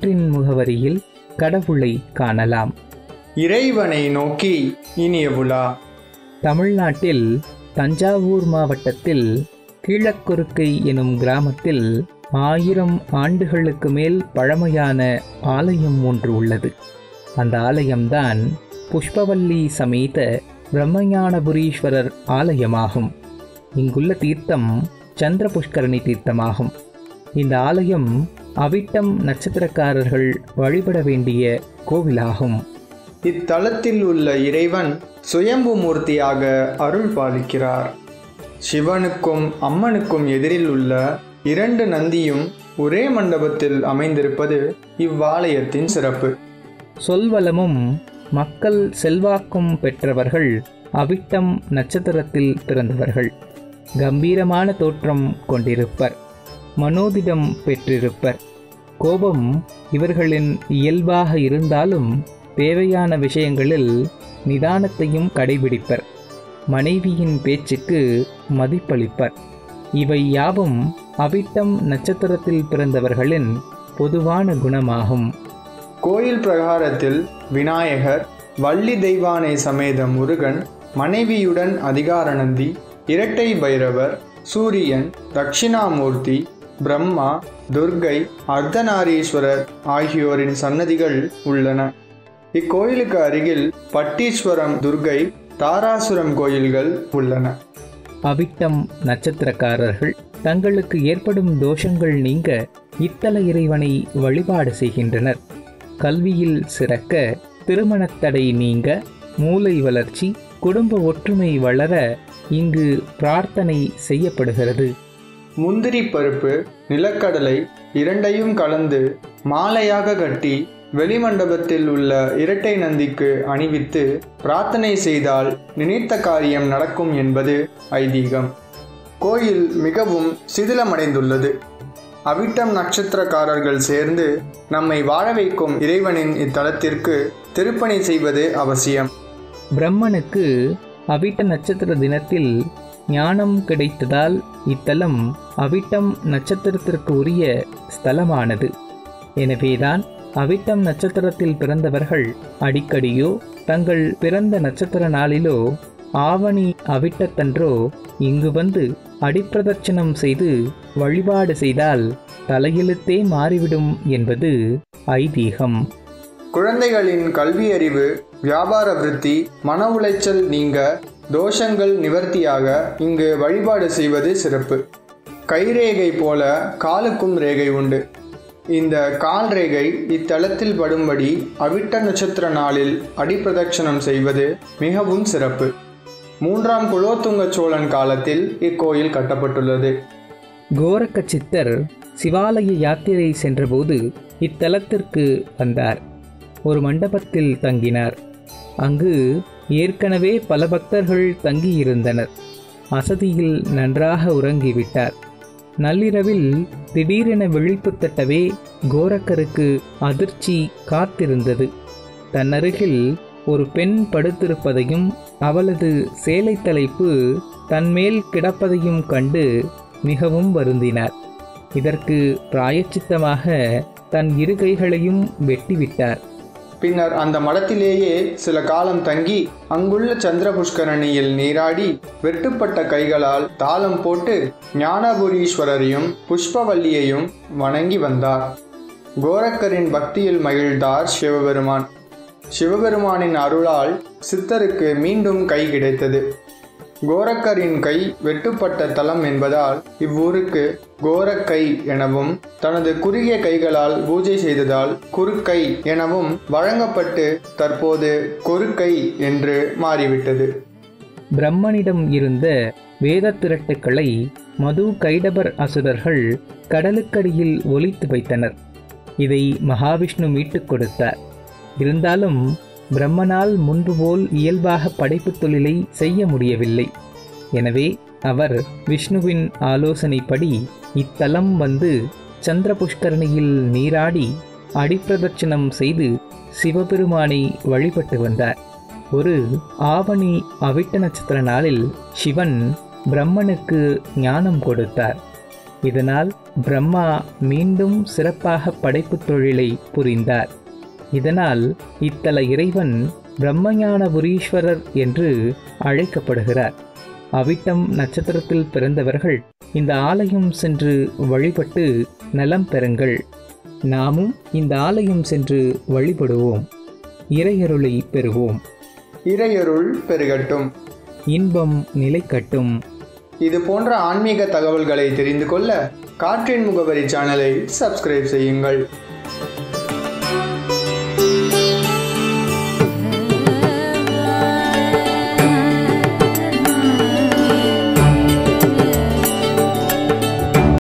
காற்றின் முகவரியில் கடவுளை காணலாம் இறைவனை நோக்கி இனிய உலா தமிழ்நாட்டில் தஞ்சாவூர் மாவட்டத்தில் கீழக்குறுக்கை எனும் கிராமத்தில் ஆயிரம் ஆண்டுகளுக்கு மேல் பழமையான ஆலயம் ஒன்று உள்ளது அந்த ஆலயம்தான் புஷ்பவல்லி சமேத பிரம்மஞானபுரீஸ்வரர் ஆலயமாகும் இங்குள்ள தீர்த்தம் சந்திர புஷ்கரணி தீர்த்தமாகும் இந்த ஆலயம் அவிட்டம் நட்சத்திரக்காரர்கள் வழிபட வேண்டிய கோவிலாகும் இத்தலத்தில் உள்ள இறைவன் சுயம்பு மூர்த்தியாக அருள் பாலிக்கிறார் சிவனுக்கும் அம்மனுக்கும் எதிரில் உள்ள இரண்டு நந்தியும் ஒரே மண்டபத்தில் அமைந்திருப்பது இவ்வாலயத்தின் சிறப்பு சொல்வளமும் மக்கள் செல்வாக்கும் பெற்றவர்கள் அவிட்டம் நட்சத்திரத்தில் பிறந்தவர்கள் கம்பீரமான தோற்றம் கொண்டிருப்பர் மனோதிடம் பெற்றிருப்பர் கோபம் இவர்களின் இயல்பாக இருந்தாலும் தேவையான விஷயங்களில் நிதானத்தையும் கடைபிடிப்பர் மனைவியின் பேச்சுக்கு மதிப்பளிப்பர் இவை யாவும் அவிட்டம் நட்சத்திரத்தில் பிறந்தவர்களின் பொதுவான குணமாகும் கோயில் பிரகாரத்தில் விநாயகர் வள்ளி தெய்வானை சமேத முருகன் மனைவியுடன் அதிகாரநந்தி இரட்டை பைரவர் சூரியன் தட்சிணாமூர்த்தி பிரம்மா துர்கை அர்த்தநாரீஸ்வரர் ஆகியோரின் சன்னதிகள் உள்ளன இக்கோயிலுக்கு அருகில் பட்டீஸ்வரம் துர்கை தாராசுரம் கோயில்கள் உள்ளன அவிட்டம் நட்சத்திரக்காரர்கள் தங்களுக்கு ஏற்படும் தோஷங்கள் நீங்க இத்தல இறைவனை வழிபாடு செய்கின்றனர் கல்வியில் சிறக்க திருமணத்தடை நீங்க மூளை வளர்ச்சி குடும்ப ஒற்றுமை வளர இங்கு பிரார்த்தனை செய்யப்படுகிறது முந்திரி பருப்பு நிலக்கடலை இரண்டையும் கலந்து மாலையாக கட்டி வெளிமண்டபத்தில் உள்ள இரட்டை நந்திக்கு அணிவித்து பிரார்த்தனை செய்தால் நினைத்த காரியம் நடக்கும் என்பது ஐதீகம் கோயில் மிகவும் சிதிலமடைந்துள்ளது அவிட்டம் நட்சத்திரக்காரர்கள் சேர்ந்து நம்மை வாழ வைக்கும் இறைவனின் இத்தலத்திற்கு திருப்பணி செய்வது அவசியம் பிரம்மனுக்கு அவிட்ட நட்சத்திர தினத்தில் ஞானம் கிடைத்ததால் இத்தலம் அவிட்டம் நட்சத்திரத்திற்கு உரிய ஸ்தலமானது எனவேதான் அவிட்டம் நட்சத்திரத்தில் பிறந்தவர்கள் அடிக்கடியோ தங்கள் பிறந்த நட்சத்திர நாளிலோ ஆவணி அவிட்டத்தன்றோ இங்கு வந்து அடிப்பிரதட்சணம் செய்து வழிபாடு செய்தால் தலையெழுத்தே மாறிவிடும் என்பது ஐதீகம் குழந்தைகளின் கல்வி அறிவு வியாபார விருத்தி மன உளைச்சல் நீங்க தோஷங்கள் நிவர்த்தியாக இங்கு வழிபாடு செய்வது சிறப்பு கைரேகை போல காலுக்கும் ரேகை உண்டு இந்த கால் ரேகை இத்தலத்தில் படும்படி அவிட்ட நட்சத்திர நாளில் அடிப்பிரதட்சணம் செய்வது மிகவும் சிறப்பு மூன்றாம் குலோத்துங்க சோழன் காலத்தில் இக்கோயில் கட்டப்பட்டுள்ளது கோரக்க சித்தர் சிவாலய யாத்திரை சென்றபோது இத்தலத்திற்கு வந்தார் ஒரு மண்டபத்தில் தங்கினார் அங்கு ஏற்கனவே பல பக்தர்கள் தங்கியிருந்தனர் அசதியில் நன்றாக உறங்கிவிட்டார் நள்ளிரவில் திடீரென விழிப்பு தட்டவே கோரக்கருக்கு அதிர்ச்சி காத்திருந்தது தன்னருகில் ஒரு பெண் படுத்திருப்பதையும் அவளது சேலை தலைப்பு தன்மேல் கிடப்பதையும் கண்டு மிகவும் வருந்தினார் இதற்கு பிராயச்சித்தமாக தன் இரு கைகளையும் வெட்டிவிட்டார் பின்னர் அந்த மடத்திலேயே சில காலம் தங்கி அங்குள்ள சந்திர புஷ்கரணியில் நீராடி வெட்டுப்பட்ட கைகளால் தாளம் போட்டு ஞானபுரீஸ்வரரையும் புஷ்பவல்லியையும் வணங்கி வந்தார் கோரக்கரின் பக்தியில் மகிழ்ந்தார் சிவபெருமான் சிவபெருமானின் அருளால் சித்தருக்கு மீண்டும் கை கிடைத்தது கோரக்கரின் கை வெட்டுப்பட்ட தலம் என்பதால் இவ்வூருக்கு கோரக்கை எனவும் தனது குறுகிய கைகளால் பூஜை செய்ததால் குறுக்கை எனவும் வழங்கப்பட்டு தற்போது கொருக்கை என்று மாறிவிட்டது பிரம்மனிடம் இருந்த வேத திரட்டுக்களை மது கைடபர் அசுரர்கள் கடலுக்கடியில் ஒளித்து வைத்தனர் இதை மகாவிஷ்ணு மீட்டுக் கொடுத்தார் இருந்தாலும் பிரம்மனால் முன்பு போல் இயல்பாக படைப்புத் தொழிலை செய்ய முடியவில்லை எனவே அவர் விஷ்ணுவின் ஆலோசனைப்படி இத்தலம் வந்து சந்திர புஷ்கரணியில் நீராடி அடிப்பிரதட்சணம் செய்து சிவபெருமானை வழிபட்டு வந்தார் ஒரு ஆவணி அவிட்ட நட்சத்திர நாளில் சிவன் பிரம்மனுக்கு ஞானம் கொடுத்தார் இதனால் பிரம்மா மீண்டும் சிறப்பாக படைப்புத் தொழிலை புரிந்தார் இதனால் இத்தல இறைவன் பிரம்மஞானபுரீஸ்வரர் என்று அழைக்கப்படுகிறார் அவிட்டம் நட்சத்திரத்தில் பிறந்தவர்கள் இந்த ஆலயம் சென்று வழிபட்டு நலம் பெறுங்கள் நாமும் இந்த ஆலயம் சென்று வழிபடுவோம் இறையருளை பெறுவோம் இறையருள் பெருகட்டும் இன்பம் நிலைக்கட்டும் இது போன்ற ஆன்மீக தகவல்களை தெரிந்து கொள்ள காற்றின் முகவரி சேனலை சப்ஸ்கிரைப் செய்யுங்கள்